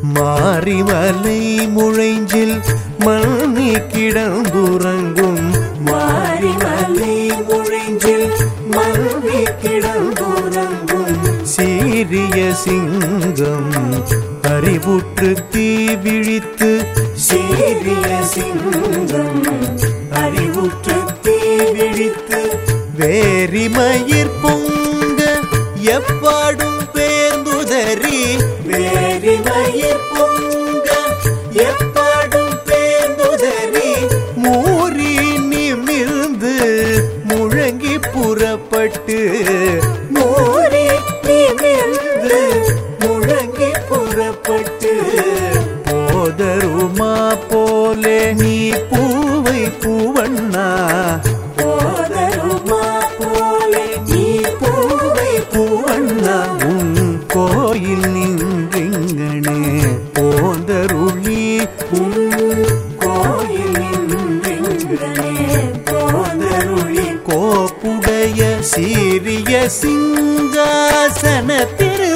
மாரிமலை முழைஞ்சில் மண்ணி கிடந்துறங்கும் மாரிமலை முழிஞ்சில் மல்வி கிடந்துறங்கும் சீரிய சிங்கம் அறிவுற்று தீ விழித்து சீரிய சிங்கம் அறிவுற்று தீ விழித்து வேரிமயிர் பொங்க எப்பாடும் பேர்ந்துதறி வேரி மயிர் பொங்க எப்பாடும் பேர்ந்துதறி மூறி நிமிர்ந்து முழங்கி புறப்பட்டு மூறி நிமிர்ந்து முழங்கி புறப்பட்டு போதருமா போலே நீ பூவை பூவண்ணா போதருமா போலே நீ பூவை பூவண்ணா உன் கோயில் நின்றிங்கனே போதருளி கோயில் நின்றே போதருளி கோப்புடைய சீரிய சிங்காசன திரு